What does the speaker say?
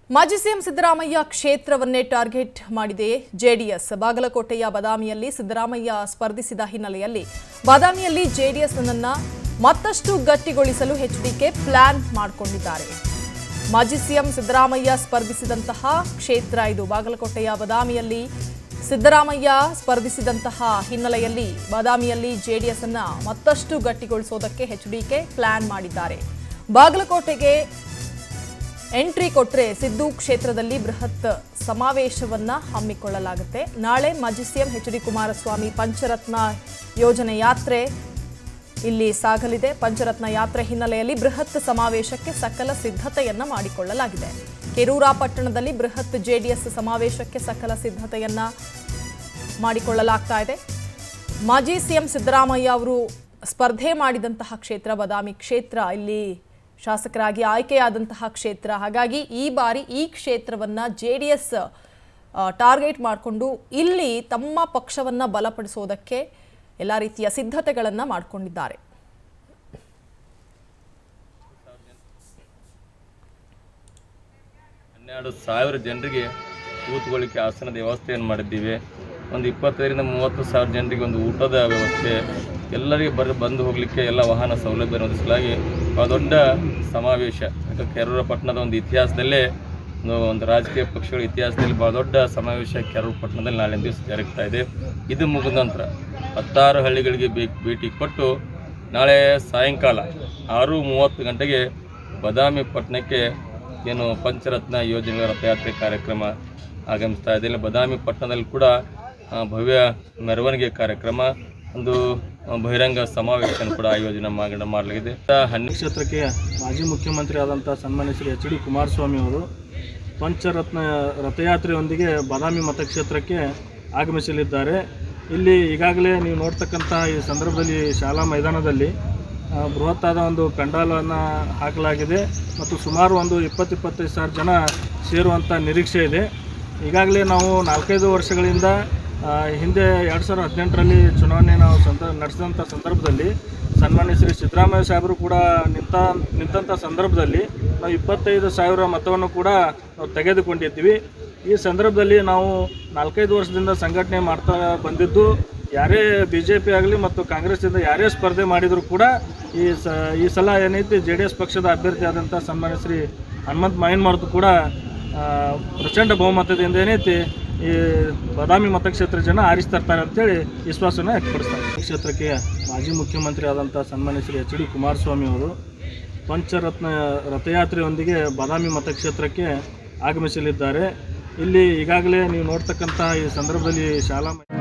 ಮಾಜಿ ಸಿಎಂ ಸಿದ್ದರಾಮಯ್ಯ ಕ್ಷೇತ್ರವನ್ನೇ ಟಾರ್ಗೆಟ್ ಮಾಡಿದೆ ಜೆಡಿಎಸ್ ಬಾಗಲಕೋಟೆಯ ಬದಾಮಿಯಲ್ಲಿ ಸಿದ್ದರಾಮಯ್ಯ ಸ್ಪರ್ಧಿಸಿದ ಹಿನ್ನೆಲೆಯಲ್ಲಿ ಬಾದಾಮಿಯಲ್ಲಿ ಜೆಡಿಎಸ್ ಅನ್ನ ಮತ್ತಷ್ಟು ಗಟ್ಟಿಗೊಳಿಸಲು ಎಚ್ಡಿಕೆ ಪ್ಲಾನ್ ಮಾಡಿಕೊಂಡಿದ್ದಾರೆ ಮಾಜಿ ಸಿಎಂ ಸಿದ್ದರಾಮಯ್ಯ ಸ್ಪರ್ಧಿಸಿದಂತಹ ಕ್ಷೇತ್ರ ಇದು ಬಾಗಲಕೋಟೆಯ ಬದಾಮಿಯಲ್ಲಿ ಸಿದ್ದರಾಮಯ್ಯ ಸ್ಪರ್ಧಿಸಿದಂತಹ ಹಿನ್ನೆಲೆಯಲ್ಲಿ ಬಾದಾಮಿಯಲ್ಲಿ ಜೆಡಿಎಸ್ ಅನ್ನ ಮತ್ತಷ್ಟು ಗಟ್ಟಿಗೊಳಿಸೋದಕ್ಕೆ ಎಚ್ಡಿಕೆ ಪ್ಲಾನ್ ಮಾಡಿದ್ದಾರೆ ಬಾಗಲಕೋಟೆಗೆ ಎಂಟ್ರಿ ಕೊಟ್ರೆ ಸಿದ್ದು ಕ್ಷೇತ್ರದಲ್ಲಿ ಬೃಹತ್ ಸಮಾವೇಶವನ್ನ ಹಮ್ಮಿಕೊಳ್ಳಲಾಗುತ್ತೆ ನಾಳೆ ಮಾಜಿ CM H D Kumaraswamy Pancharatna ಯೋಜನೆ ಯಾತ್ರೆ ಇಲ್ಲಿ ಸಾಗಲಿದೆ ಪಂಚರತ್ನ ಯಾತ್ರೆ ಹಿನ್ನೆಲೆಯಲ್ಲಿ ಬೃಹತ್ ಸಮಾವೇಶಕ್ಕೆ ಸಕಲ ಸಿದ್ಧತೆಯನ್ನ ಮಾಡಿಕೊಳ್ಳಲಾಗಿದೆ ಕೆರೂರ ಪಟ್ಟಣದಲ್ಲಿ ಬೃಹತ್ ಜೆಡಿಎಸ್ ಸಮಾವೇಶಕ್ಕೆ ಸಕಲ ಸಿದ್ಧತೆಯನ್ನ ಮಾಡಿಕೊಳ್ಳಲಾಗ್ತಾ ಇದೆ ಮಾಜಿ ಸಿಎಂ ಸಿದ್ದರಾಮಯ್ಯ ಅವರು ಸ್ಪರ್ಧೆ ಮಾಡಿದಂತಹ ಕ್ಷೇತ್ರ ಬದಾಮಿ ಕ್ಷೇತ್ರ ಇಲ್ಲಿ ಶಾಸಕರಾಗಿ ಆಯ್ಕೆಯಾದಂತಹ ಕ್ಷೇತ್ರ ಹಾಗಾಗಿ ಈ ಬಾರಿ ಈ ಕ್ಷೇತ್ರವನ್ನ ಜೆ ಡಿ ಎಸ್ ಟಾರ್ಗೆಟ್ ಮಾಡಿಕೊಂಡು ಇಲ್ಲಿ ತಮ್ಮ ಪಕ್ಷವನ್ನ ಬಲಪಡಿಸೋದಕ್ಕೆ ಎಲ್ಲ ರೀತಿಯ ಸಿದ್ಧತೆಗಳನ್ನು ಮಾಡಿಕೊಂಡಿದ್ದಾರೆ ಹನ್ನೆರಡು ಸಾವಿರ ಜನರಿಗೆ ಕೂತ್ಕೊಳ್ಳಿಕ್ಕೆ ಆಸನದ ವ್ಯವಸ್ಥೆಯನ್ನು ಮಾಡಿದ್ದೀವಿ ಒಂದು ಇಪ್ಪತ್ತೈದರಿಂದ ಮೂವತ್ತು ಸಾವಿರ ಜನರಿಗೆ ಒಂದು ಊಟದ ವ್ಯವಸ್ಥೆ ಎಲ್ಲರಿಗೆ ಬರ ಬಂದು ಹೋಗಲಿಕ್ಕೆ ಎಲ್ಲ ವಾಹನ ಸೌಲಭ್ಯ ಒದಗಿಸಲಾಗಿ ಬಹಳ ದೊಡ್ಡ ಸಮಾವೇಶ ಯಾಕಂದ್ರೆ ಕೆರೂರ ಪಟ್ಟಣದ ಒಂದು ಇತಿಹಾಸದಲ್ಲೇ ಒಂದು ಒಂದು ರಾಜಕೀಯ ಪಕ್ಷಗಳ ಇತಿಹಾಸದಲ್ಲಿ ಬಹಳ ದೊಡ್ಡ ಸಮಾವೇಶ ಕೆರೂರು ಪಟ್ಟಣದಲ್ಲಿ ನಾಳೆ ದಿವಸ ಜರುಗ್ತಾ ಇದೆ ಇದು ಮುಗಿದ ನಂತರ ಹತ್ತಾರು ಹಳ್ಳಿಗಳಿಗೆ ಬೇ ಭೇಟಿ ಕೊಟ್ಟು ನಾಳೆ ಸಾಯಂಕಾಲ ಆರು ಮೂವತ್ತು ಗಂಟೆಗೆ ಬದಾಮಿ ಪಟ್ಟಣಕ್ಕೆ ಏನು ಪಂಚರತ್ನ ಯೋಜನೆಗಳ ರಥಯಾತ್ರೆ ಕಾರ್ಯಕ್ರಮ ಆಗಮಿಸ್ತಾ ಇದೆ ಇಲ್ಲಿ ಬದಾಮಿ ಪಟ್ಟಣದಲ್ಲಿ ಕೂಡ ಆ, ಭವ್ಯ ಮೆರವಣಿಗೆ ಕಾರ್ಯಕ್ರಮ ಒಂದು ಆ, ಬಹಿರಂಗ ಸಮಾವೇಶವನ್ನು ಕೂಡ ಆಯೋಜನೆ ಮಾಡ- ಮಾಡಲಾಗಿದೆ ಹನ್ನೆರಡು ಕ್ಷೇತ್ರಕ್ಕೆ ಮಾಜಿ ಮುಖ್ಯಮಂತ್ರಿ ಆದಂಥ ಸನ್ಮಾನ್ಯ ಶ್ರೀ ಎಚ್ ಡಿ ಕುಮಾರಸ್ವಾಮಿ ಅವರು ಪಂಚರತ್ನ ರಥಯಾತ್ರೆಯೊಂದಿಗೆ ಬಾದಾಮಿ ಮತಕ್ಷೇತ್ರಕ್ಕೆ ಆಗಮಿಸಲಿದ್ದಾರೆ ಇಲ್ಲಿ ಈಗಾಗಲೇ ನೀವು ನೋಡ್ತಕ್ಕಂಥ ಈ ಸಂದರ್ಭದಲ್ಲಿ ಶಾಲಾ ಮೈದಾನದಲ್ಲಿ ಆ, ಬೃಹತ್ತಾದ ಒಂದು ಪೆಂಡಾಲನ್ನು ಹಾಕಲಾಗಿದೆ ಮತ್ತು ಸುಮಾರು ಒಂದು ಇಪ್ಪತ್ತು ಇಪ್ಪತ್ತೈದು ಸಾವಿರ ಜನ ಸೇರುವಂಥ ನಿರೀಕ್ಷೆ ಇದೆ ಈಗಾಗಲೇ ನಾವು ನಾಲ್ಕೈದು ವರ್ಷಗಳಿಂದ ಆ, ಹಿಂದೆ ಎರಡು ಸಾವಿರದ ಹದಿನೆಂಟರಲ್ಲಿ ಚುನಾವಣೆ ನಾವು ಸಂದ ನಡೆಸಿದಂಥ ಸಂದರ್ಭದಲ್ಲಿ ಸನ್ಮಾನ್ಯ ಶ್ರೀ ಸಿದ್ದರಾಮಯ್ಯ ಸಾಹೇಬರು ಕೂಡ ನಿಂತ ನಿಂತಹ ಸಂದರ್ಭದಲ್ಲಿ ನಾವು ಇಪ್ಪತ್ತೈದು ಸಾವಿರ ಮತವನ್ನು ಕೂಡ ನಾವು ತೆಗೆದುಕೊಂಡಿದ್ದೀವಿ ಈ ಸಂದರ್ಭದಲ್ಲಿ ನಾವು ನಾಲ್ಕೈದು ವರ್ಷದಿಂದ ಸಂಘಟನೆ ಮಾಡ್ತಾ ಬಂದಿದ್ದು ಯಾರೇ ಬಿ ಜೆ ಪಿ ಆಗಲಿ ಮತ್ತು ಕಾಂಗ್ರೆಸ್ಸಿಂದ ಯಾರೇ ಸ್ಪರ್ಧೆ ಮಾಡಿದರೂ ಕೂಡ ಈ ಸ ಈ ಸಲ ಏನೈತಿ ಜೆ ಡಿ ಎಸ್ ಪಕ್ಷದ ಅಭ್ಯರ್ಥಿ ಆದಂಥ ಸನ್ಮಾನ್ಯ ಶ್ರೀ ಹನುಮಂತ್ ಮಾಯಿನ್ಮಾರ್ದು ಕೂಡ ಆ, ಪ್ರಚಂಡ ಬಹುಮತದಿಂದ ಏನೈತಿ ಈ ಬಾದಾಮಿ ಮತಕ್ಷೇತ್ರ ಜನ ಆರಿಸಿ ತರ್ತಾರೆ ಅಂತೇಳಿ ವಿಶ್ವಾಸನ ವ್ಯಕ್ತಪಡಿಸ್ತಾರೆ ಈ ಕ್ಷೇತ್ರಕ್ಕೆ ಮಾಜಿ ಮುಖ್ಯಮಂತ್ರಿ ಆದಂಥ ಸನ್ಮಾನ್ಯ ಶ್ರೀ ಎಚ್ ಡಿ ಕುಮಾರಸ್ವಾಮಿ ಅವರು ಪಂಚರತ್ನ ರಥಯಾತ್ರೆಯೊಂದಿಗೆ ಬಾದಾಮಿ ಮತಕ್ಷೇತ್ರಕ್ಕೆ ಆಗಮಿಸಲಿದ್ದಾರೆ ಇಲ್ಲಿ ಈಗಾಗಲೇ ನೀವು ನೋಡ್ತಕ್ಕಂಥ ಈ ಸಂದರ್ಭದಲ್ಲಿ ಶಾಲಾ